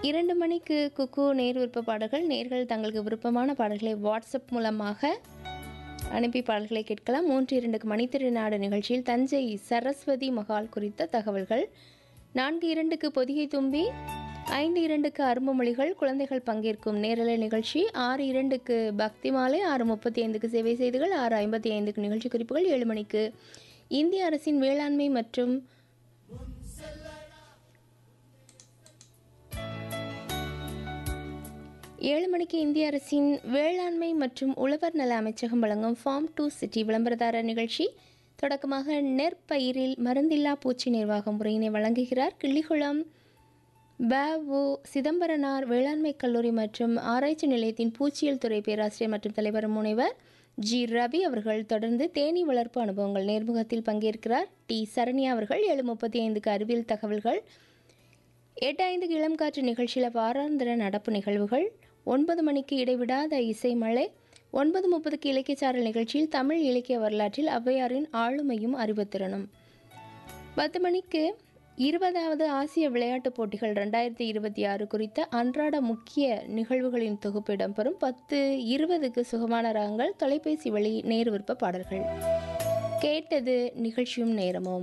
இரண்டு மணிக்கு குக்கு நேர் விருப்ப பாடல்கள் நேர்கள் தங்களுக்கு விருப்பமான பாடல்களை வாட்ஸ்அப் மூலமாக அனுப்பி பாடல்களை கேட்கலாம் மூன்று இரண்டுக்கு மணித்திருநாடு நிகழ்ச்சியில் தஞ்சை சரஸ்வதி மகால் குறித்த தகவல்கள் நான்கு இரண்டுக்கு பொதிகை தும்பி ஐந்து இரண்டுக்கு அரும்பு மொழிகள் குழந்தைகள் பங்கேற்கும் நேரலை நிகழ்ச்சி ஆறு இரண்டுக்கு பக்தி மாலை ஆறு முப்பத்தி ஐந்துக்கு சேவை செய்திகள் ஆறு ஐம்பத்தி ஐந்துக்கு நிகழ்ச்சி குறிப்புகள் ஏழு மணிக்கு இந்திய அரசின் வேளாண்மை மற்றும் ஏழு மணிக்கு இந்திய அரசின் வேளாண்மை மற்றும் உழவர் நல அமைச்சகம் வழங்கும் ஃபார்ம் டு சிட்டி விளம்பரதாரர் நிகழ்ச்சி தொடக்கமாக நெற்பயிரில் மருந்தில்லா பூச்சி நிர்வாகம் முறையினை வழங்குகிறார் கிள்ளிகுளம் பவு சிதம்பரனார் வேளாண்மை கல்லூரி மற்றும் ஆராய்ச்சி நிலையத்தின் பூச்சியியல் துறை பேராசிரியர் மற்றும் தலைவர் முனைவர் ஜி ரவி அவர்கள் தொடர்ந்து தேனி வளர்ப்பு அனுபவங்கள் நேர்முகத்தில் பங்கேற்கிறார் டி சரண்யா அவர்கள் ஏழு முப்பத்தி ஐந்துக்கு அறிவியல் தகவல்கள் எட்டு ஐந்துக்கு இளம் காற்று நிகழ்ச்சியில் வாராந்திர நடப்பு நிகழ்வுகள் ஒன்பது மணிக்கு இடைவிடாத இசை மழை ஒன்பது முப்பதுக்கு இலக்கியச்சாரல் நிகழ்ச்சியில் தமிழ் இலக்கிய வரலாற்றில் ஔவையாரின் ஆளுமையும் அறிவுத்திறனும் பத்து மணிக்கு இருபதாவது ஆசிய விளையாட்டுப் போட்டிகள் ரெண்டாயிரத்தி இருபத்தி ஆறு குறித்த அன்றாட முக்கிய நிகழ்வுகளின் தொகுப்பு இடம்பெறும் பத்து இருபதுக்கு சுகமான ராகங்கள் தொலைபேசி வழி நேர் விருப்ப பாடல்கள் கேட்டது நிகழ்ச்சியும் நேரமும்